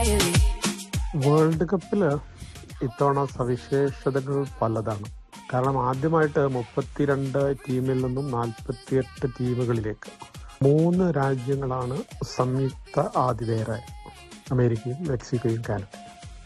diary. World കപ്പില് ഇത്തവണ സവിശേഷതകൾ പലതാണ് കാരണം ആദ്യമായിട്ട് മുപ്പത്തിരണ്ട് ടീമിൽ നിന്നും നാൽപ്പത്തിയെട്ട് ടീമുകളിലേക്ക് മൂന്ന് രാജ്യങ്ങളാണ് സംയുക്ത ആതിഥേയരായത് അമേരിക്കയും മെക്സിക്കോയും കാനഡയും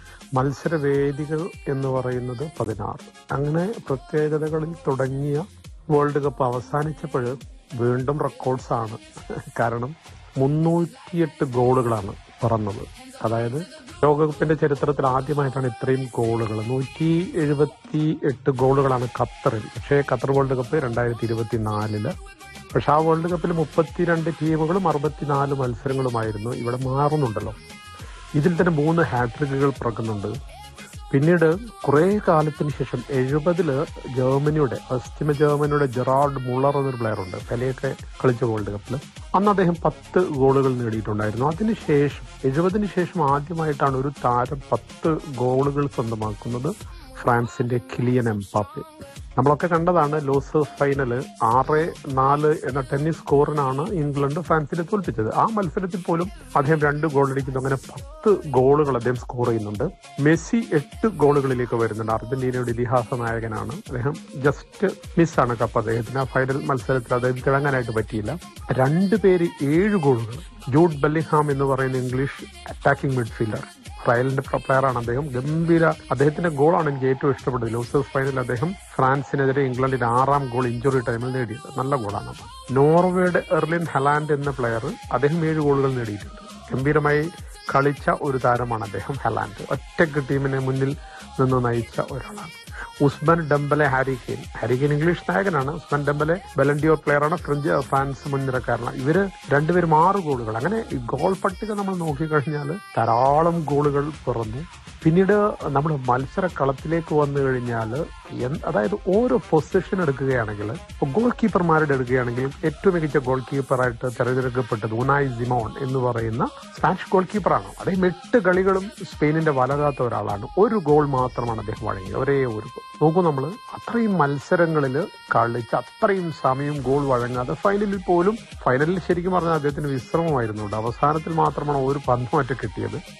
മത്സരവേദികൾ എന്ന് പറയുന്നത് പതിനാറ് അങ്ങനെ പ്രത്യേകതകളിൽ തുടങ്ങിയ വേൾഡ് കപ്പ് അവസാനിച്ചപ്പോൾ വീണ്ടും റെക്കോർഡ്സ് ആണ് കാരണം മുന്നൂറ്റിയെട്ട് ഗോളുകളാണ് പറന്നത് അതായത് ലോകകപ്പിന്റെ ചരിത്രത്തിൽ ആദ്യമായിട്ടാണ് ഇത്രയും ഗോളുകൾ നൂറ്റി എഴുപത്തി എട്ട് ഗോളുകളാണ് ഖത്തറിൽ പക്ഷേ ഖത്തർ വേൾഡ് കപ്പ് രണ്ടായിരത്തി ഇരുപത്തിനാലില് പക്ഷെ ആ വേൾഡ് കപ്പിൽ മുപ്പത്തിരണ്ട് ടീമുകളും അറുപത്തിനാല് മത്സരങ്ങളുമായിരുന്നു ഇവിടെ മാറുന്നുണ്ടല്ലോ ഇതിൽ തന്നെ മൂന്ന് ഹാട്രിക്കുകൾ പിറക്കുന്നുണ്ട് പിന്നീട് കുറെ കാലത്തിന് ശേഷം എഴുപതില് ജർമ്മനിയുടെ പശ്ചിമ ജർമ്മനിയുടെ ജെറാൾഡ് മുള്ളർ എന്നൊരു പ്ലെയർ ഉണ്ട് പെലെയൊക്കെ കളിച്ച വേൾഡ് കപ്പിൽ അന്ന് അദ്ദേഹം പത്ത് ഗോളുകൾ നേടിയിട്ടുണ്ടായിരുന്നു അതിനുശേഷം എഴുപതിന് ശേഷം ആദ്യമായിട്ടാണ് ഒരു താരം പത്ത് ഗോളുകൾ സ്വന്തമാക്കുന്നത് ഫ്രാൻസിന്റെ കിലിയൻ എംപാപ്പെ നമ്മളൊക്കെ കണ്ടതാണ് ലോസേഴ്സ് ഫൈനല് ആറ് നാല് എന്ന ടെന്നീസ് സ്കോറിനാണ് ഇംഗ്ലണ്ട് ഫ്രാൻസിനെ തോൽപ്പിച്ചത് ആ മത്സരത്തിൽ പോലും അദ്ദേഹം രണ്ട് ഗോൾ അടിക്കുന്നു അങ്ങനെ പത്ത് ഗോളുകൾ അദ്ദേഹം സ്കോർ ചെയ്യുന്നുണ്ട് മെസ്സി എട്ട് ഗോളുകളിലേക്ക് വരുന്നുണ്ട് അർജന്റീനയുടെ ഇതിഹാസ നായകനാണ് അദ്ദേഹം ജസ്റ്റ് മിസ്സാണ് കപ്പ് അദ്ദേഹത്തിന് ആ ഫൈനൽ മത്സരത്തിൽ അദ്ദേഹം തിളങ്ങാനായിട്ട് പറ്റിയില്ല രണ്ടുപേര് ഏഴ് ഗോളുകൾ ജൂഡ് ബെല്ലിഹാം എന്ന് പറയുന്ന ഇംഗ്ലീഷ് അറ്റാക്കിംഗ് മിഡ്ഫീൽഡർ റയലിന്റെ പ്ലെയറാണ് അദ്ദേഹം ഗംഭീര അദ്ദേഹത്തിന്റെ ഗോളാണ് എനിക്ക് ഏറ്റവും ഇഷ്ടപ്പെട്ടത് ലോസേഴ്സ് ഫൈനലിൽ അദ്ദേഹം ഫ്രാൻസിനെതിരെ ഇംഗ്ലണ്ടിന്റെ ആറാം ഗോൾ ഇഞ്ചുറി ടൈമിൽ നേടിയത് നല്ല ഗോളാണ് നോർവേയുടെ എർലിൻ ഹലാൻഡ് എന്ന പ്ലെയർ അദ്ദേഹം ഏഴ് ഗോളുകൾ നേടിയിട്ടുണ്ട് ഗംഭീരമായി കളിച്ച ഒരു താരമാണ് അദ്ദേഹം ഹലാൻഡ് ഒറ്റയ്ക്ക് ടീമിനെ മുന്നിൽ നിന്ന് നയിച്ച ഒരാളാണ് Ousmane Dembele Harry Kane Harry Kane English നായകനാണ് ഉസ്മാൻ ഡംബലെ ബലൻഡിയോർ പ്ലെയറാണ് ഫ്രഞ്ച് ഫ്രാൻസ് മുൻനിരക്കാരനാണ് ഇവര് രണ്ടുപേരും ആറ് ഗോളുകൾ അങ്ങനെ ഈ ഗോൾ പട്ടിക നമ്മൾ നോക്കിക്കഴിഞ്ഞാൽ ധാരാളം ഗോളുകൾ പിറന്നു പിന്നീട് നമ്മൾ മത്സര കളത്തിലേക്ക് വന്നു കഴിഞ്ഞാൽ അതായത് ഓരോ പൊസിഷൻ എടുക്കുകയാണെങ്കിൽ ഗോൾ കീപ്പർമാരുടെ എടുക്കുകയാണെങ്കിൽ ഏറ്റവും മികച്ച ഗോൾ കീപ്പറായിട്ട് തെരഞ്ഞെടുക്കപ്പെട്ടത് ഉനായ് സിമോൺ എന്ന് പറയുന്ന സ്പാനിഷ് ഗോൾ കീപ്പറാണ് അദ്ദേഹം എട്ട് കളികളും സ്പെയിനിന്റെ വലകാത്ത ഒരാളാണ് ഒരു ഗോൾ മാത്രമാണ് അദ്ദേഹം വഴങ്ങിയത് ഒരേ ഒരു ഗോൾ നോക്കൂ നമ്മൾ അത്രയും മത്സരങ്ങളിൽ കളിച്ച് അത്രയും സമയം ഗോൾ വഴങ്ങാതെ ഫൈനലിൽ പോലും ഫൈനലിൽ ശരിക്കും പറഞ്ഞാൽ അദ്ദേഹത്തിന് വിശ്രമമായിരുന്നു അവസാനത്തിൽ മാത്രമാണ് ഒരു പന്ത് മറ്റു കിട്ടിയത്